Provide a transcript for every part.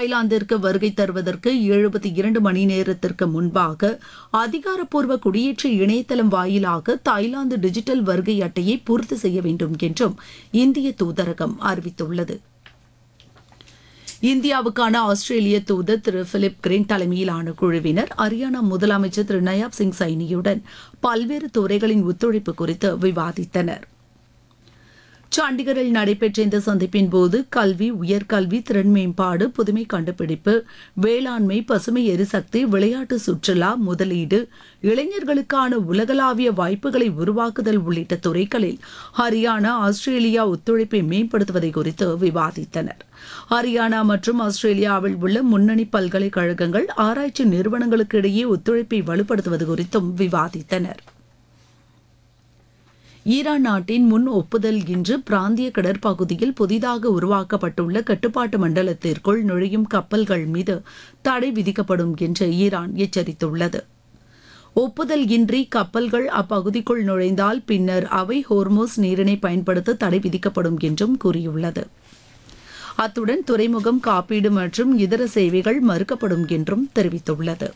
தாய்லாந்திற்கு வருகை தருவதற்கு எழுபத்தி இரண்டு மணி நேரத்திற்கு முன்பாக அதிகாரப்பூர்வ குடியேற்ற இணையதளம் வாயிலாக தாய்லாந்து டிஜிட்டல் வருகை அட்டையை பூர்த்தி செய்ய வேண்டும் என்றும் இந்திய தூதரகம் அறிவித்துள்ளது இந்தியாவுக்கான ஆஸ்திரேலிய தூதர் திரு பிலிப் கிரீன் தலைமையிலான குழுவினர் ஹரியானா முதலமைச்சர் திரு நயாப் சிங் சைனியுடன் பல்வேறு துறைகளின் ஒத்துழைப்பு குறித்து விவாதித்தனர் சண்டிகரில் நடைபெற்ற இந்த சந்திப்பின் போது கல்வி உயர்கல்வி திறன் மேம்பாடு புதுமை கண்டுபிடிப்பு வேளாண்மை பசுமை எரிசக்தி விளையாட்டு சுற்றுலா முதலீடு இளைஞர்களுக்கான உலகளாவிய வாய்ப்புகளை உருவாக்குதல் உள்ளிட்ட துறைகளில் ஹரியானா ஆஸ்திரேலியா ஒத்துழைப்பை மேம்படுத்துவதை குறித்து விவாதித்தனர் ஹரியானா மற்றும் ஆஸ்திரேலியாவில் உள்ள முன்னணி பல்கலைக்கழகங்கள் ஆராய்ச்சி நிறுவனங்களுக்கு இடையே ஒத்துழைப்பை வலுப்படுத்துவது குறித்தும் விவாதித்தனர் ஈரான் நாட்டின் முன் ஒப்புதல் இன்று பிராந்திய கடற்பகுதியில் புதிதாக உருவாக்கப்பட்டுள்ள கட்டுப்பாட்டு மண்டலத்திற்குள் நுழையும் கப்பல்கள் மீது தடை விதிக்கப்படும் என்று ஈரான் எச்சரித்துள்ளது ஒப்புதல் இன்றி கப்பல்கள் அப்பகுதிக்குள் நுழைந்தால் பின்னர் அவை ஹோர்மோஸ் நீரினை பயன்படுத்த தடை விதிக்கப்படும் என்றும் கூறியுள்ளது அத்துடன் துறைமுகம் காப்பீடு மற்றும் இதர சேவைகள் மறுக்கப்படும் என்றும் தெரிவித்துள்ளது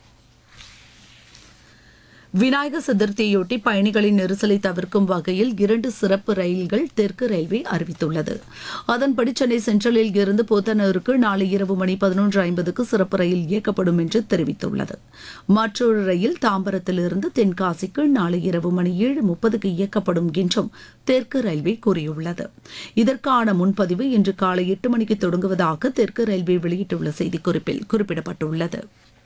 விநாயகர் சதுர்த்தியொட்டி பயணிகளின் நெரிசலை தவிர்க்கும் வகையில் இரண்டு சிறப்பு ரயில்கள் தெற்கு ரயில்வே அறிவித்துள்ளது அதன்படி சென்னை சென்ட்ரலில் இருந்து போத்தனூருக்கு நாளை இரவு மணி பதினொன்று ஐம்பதுக்கு சிறப்பு ரயில் இயக்கப்படும் என்று தெரிவித்துள்ளது மற்றொரு ரயில் தாம்பரத்திலிருந்து தென்காசிக்கு நாளை இரவு மணி ஏழு முப்பதுக்கு இயக்கப்படும் என்றும் தெற்கு ரயில்வே கூறியுள்ளது இதற்கான முன்பதிவு இன்று காலை எட்டு மணிக்கு தொடங்குவதாக தெற்கு ரயில்வே வெளியிட்டுள்ள செய்திக்குறிப்பில் குறிப்பிடப்பட்டுள்ளது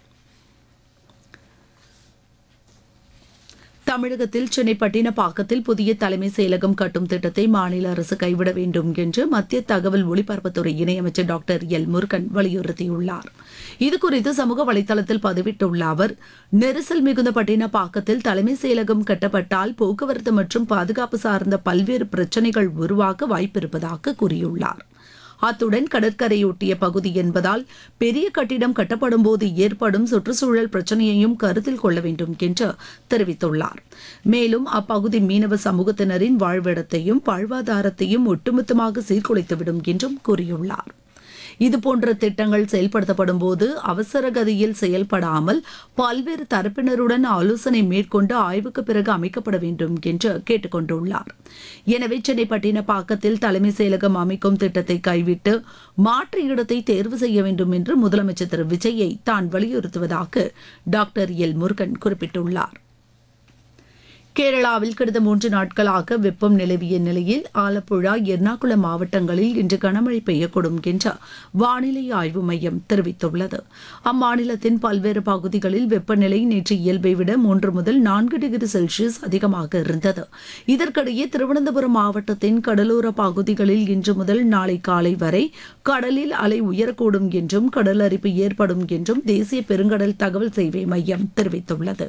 தமிழகத்தில் சென்னை பட்டினப்பாக்கத்தில் புதிய தலைமை செயலகம் கட்டும் திட்டத்தை மாநில அரசு கைவிட வேண்டும் என்று மத்திய தகவல் ஒலிபரப்புத்துறை இணையமைச்சர் டாக்டர் எல் முருகன் வலியுறுத்தியுள்ளார் இதுகுறித்து சமூக வலைதளத்தில் பதிவிட்டுள்ள அவர் நெரிசல் மிகுந்த பட்டினப்பாக்கத்தில் தலைமை செயலகம் கட்டப்பட்டால் போக்குவரத்து மற்றும் பாதுகாப்பு சார்ந்த பல்வேறு பிரச்சினைகள் உருவாக வாய்ப்பிருப்பதாக கூறியுள்ளார் அத்துடன் கடற்கரையொட்டிய பகுதி என்பதால் பெரிய கட்டிடம் கட்டப்படும் போது ஏற்படும் சுற்றுச்சூழல் பிரச்சனையையும் கருத்தில் கொள்ள வேண்டும் என்று தெரிவித்துள்ளார் மேலும் அப்பகுதி மீனவ சமூகத்தினரின் வாழ்விடத்தையும் வாழ்வாதாரத்தையும் ஒட்டுமொத்தமாக சீர்குலைத்துவிடும் என்றும் கூறியுள்ளார் இதுபோன்ற திட்டங்கள் செயல்படுத்தப்படும் போது அவசர கதியில் செயல்படாமல் பல்வேறு தரப்பினருடன் ஆலோசனை மேற்கொண்டு ஆய்வுக்கு பிறகு அமைக்கப்பட வேண்டும் என்று கேட்டுக்கொண்டுள்ளார் எனவே சென்னை பட்டினப்பாக்கத்தில் தலைமை செயலகம் அமைக்கும் திட்டத்தை கைவிட்டு மாற்று இடத்தை தேர்வு செய்ய வேண்டும் என்று முதலமைச்சர் திரு விஜயை தான் வலியுறுத்துவதாக டாக்டர் எல் முருகன் குறிப்பிட்டுள்ளார் கேரளாவில் கடந்த மூன்று நாட்களாக வெப்பம் நிலவிய நிலையில் ஆலப்புழா எர்ணாகுளம் மாவட்டங்களில் இன்று கனமழை பெய்யக்கூடும் என்று வானிலை ஆய்வு மையம் தெரிவித்துள்ளது அம்மாநிலத்தின் பல்வேறு பகுதிகளில் வெப்பநிலை நேற்று இயல்பை விட மூன்று முதல் நான்கு டிகிரி செல்சியஸ் அதிகமாக இருந்தது இதற்கிடையே திருவனந்தபுரம் மாவட்டத்தின் கடலோர பகுதிகளில் இன்று முதல் நாளை காலை வரை கடலில் அலை உயரக்கூடும் என்றும் கடல் அரிப்பு ஏற்படும் என்றும் தேசிய பெருங்கடல் தகவல் சேவை மையம் தெரிவித்துள்ளது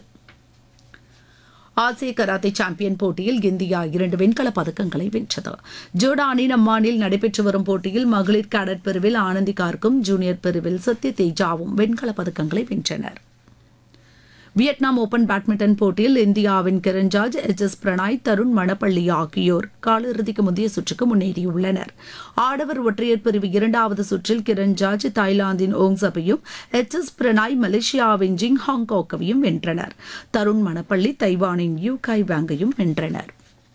ஆசிய கராத்தே சாம்பியன் போட்டியில் இந்தியா இரண்டு வெண்கலப் பதக்கங்களை வென்றது ஜோர்டானின் அம்மானில் நடைபெற்று வரும் போட்டியில் மகளிர் கேடட் பிரிவில் ஆனந்தி கார்க்கும் ஜூனியர் பிரிவில் சத்ய தேஜாவும் வெண்கலப் பதக்கங்களை வென்றனர் வியட்நாம் ஓபன் பேட்மிண்டன் போட்டியில் இந்தியாவின் கிரண்ஜார்ஜ் எச் எஸ் பிரணாய் தருண் மணப்பள்ளி ஆகியோர் காலிறுதிக்கு முந்தைய சுற்றுக்கு முன்னேறியுள்ளனர் ஆடவர் ஒற்றையர் பிரிவு இரண்டாவது சுற்றில் கிரண்ஜார்ஜ் தாய்லாந்தின் ஓங்சபையும் எச் எஸ் பிரணாய் மலேசியாவின் ஜிங் ஹாங்காக்கையும் வென்றனர் தருண் மணப்பள்ளி தைவானின் யூ காய் வாங்கையும் வென்றனர்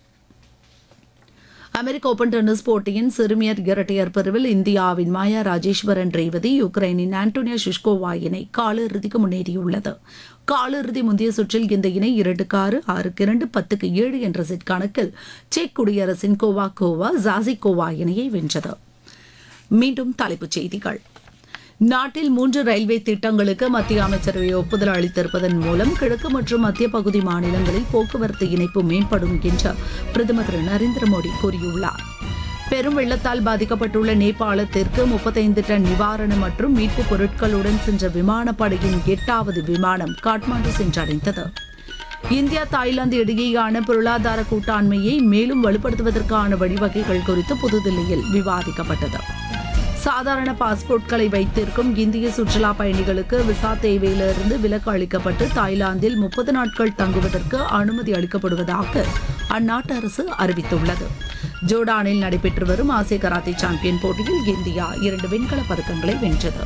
அமெரிக்க ஓபன் டென்னிஸ் போட்டியின் சிறுமியர் இரட்டையர் பிரிவில் இந்தியாவின் மாயா ராஜேஸ்வரன் ரேவதி யுக்ரைனின் ஆண்டோனியா ஷிஷ்கோவா இணை காலிறுதிக்கு முன்னேறியுள்ளது காலிறுதி முந்தைய சுற்றில் இந்த இணை இரண்டுக்கு ஆறு ஆறுக்கு இரண்டு பத்துக்கு ஏழு என்ற செட் கணக்கில் செக் குடியரசின் கோவா கோவா ஜாசிகோவா இணையை வென்றது மீண்டும் தலைப்புச் செய்திகள் நாட்டில் மூன்று ரயில்வே திட்டங்களுக்கு மத்திய அமைச்சரவை ஒப்புதல் அளித்திருப்பதன் மூலம் கிழக்கு மற்றும் மத்திய பகுதி மாநிலங்களில் போக்குவரத்து இணைப்பு மேம்படும் என்று பிரதமர் திரு நரேந்திர மோடி கூறியுள்ளார் பெரும் வெள்ளத்தால் பாதிக்கப்பட்டுள்ள நேபாளத்திற்கு முப்பத்தைந்து டன் நிவாரணம் மற்றும் மீட்புப் பொருட்களுடன் சென்ற விமானப்படையின் எட்டாவது விமானம் காட்மாண்டு சென்றடைந்தது இந்தியா தாய்லாந்து இடையேயான பொருளாதார கூட்டாண்மையை மேலும் வலுப்படுத்துவதற்கான வழிவகைகள் குறித்து புதுதில்லியில் விவாதிக்கப்பட்டது சாதாரண பாஸ்போர்ட்களை வைத்திருக்கும் இந்திய சுற்றுலா பயணிகளுக்கு விசா தேவையிலிருந்து விலக்கு அளிக்கப்பட்டு தாய்லாந்தில் முப்பது நாட்கள் தங்குவதற்கு அனுமதி அளிக்கப்படுவதாக அந்நாட்டு அரசு அறிவித்துள்ளது ஜோர்டானில் நடைபெற்று வரும் ஆசிய கராத்தே சாம்பியன் போட்டியில் இந்தியா இரண்டு வெண்கலப் பதக்கங்களை வென்றது